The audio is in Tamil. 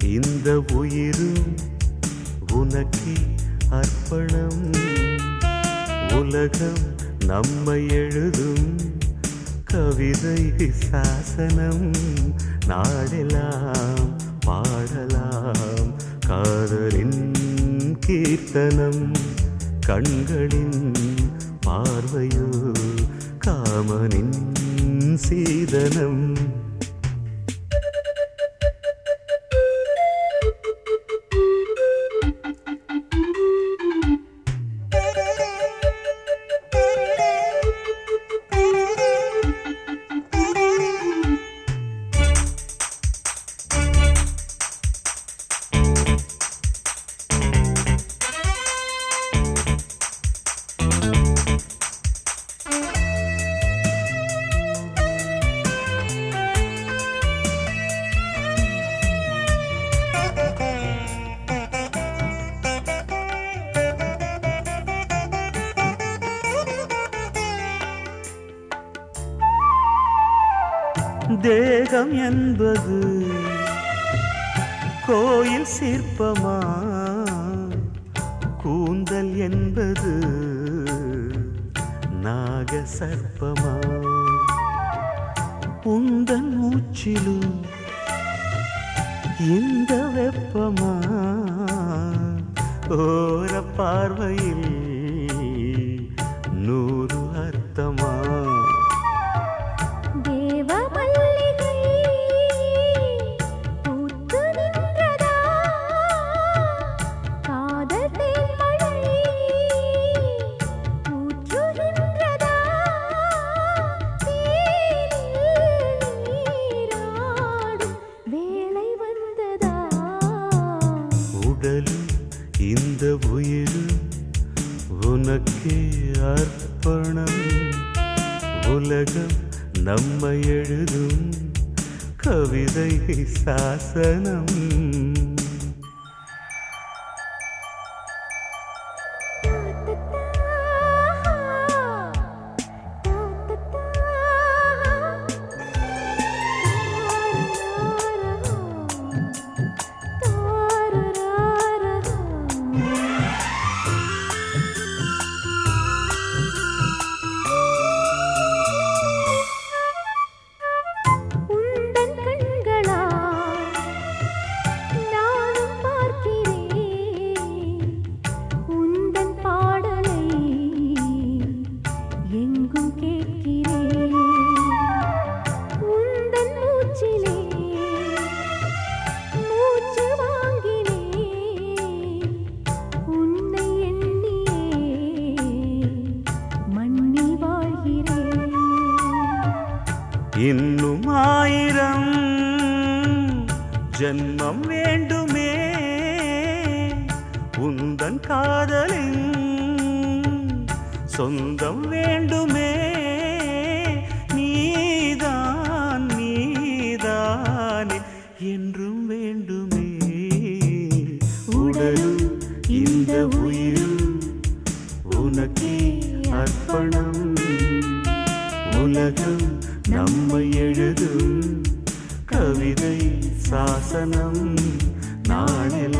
இந்த உயிரும் உனக்கே அர்ப்பணம் உலகம் நம்மை எழுதும் கவிதை சாசனம் நாடெல்லாம் பாடலாம் காதலின் கீர்த்தனம் கண்களின் பார்வையோ காமனின் சீதனம் தேகம் என்பது கோயில் சிற்பமா கூந்தல் என்பது நாக சர்ப்பமா உந்தன் மூச்சிலும் இந்த வெப்பமா ஓர பார்வையில் நூறு அர்த்தமா தேவ மல்லிகை பூத்து நின்றதா காதல் தேன்மழை ஊற்றுகின்றதா தேனில் நீராடும் வேளை வந்ததா உடலும் இந்த உயிரும் உனக்கே அர்ப்பணம் உலகம் நம்மை எழுதும் கவிதை சாசனம் உந்தன் கண்களா நானும் பார்க்கிறேன் உந்தன் பாடலை எங்கும் கேட்கிறேன் உந்தன் மூச்சிலே மூச்சு வாங்கினேன் உன்னை எண்ணியே மண்ணில் வாழ்கிறேன் இன்னும் ஆயிரம் ஜன்மம் வேண்டுமே உந்தன் காதலின் சொந்தம் வேண்டுமே நீதான் நீதான் என்றும் வேண்டுமே உடலும் இந்த உயிரும் உனக்கே அர்ப்பணம் உலகம் நம்மை எழுதும் கவிதை சாசனம் நாளெல்லாம்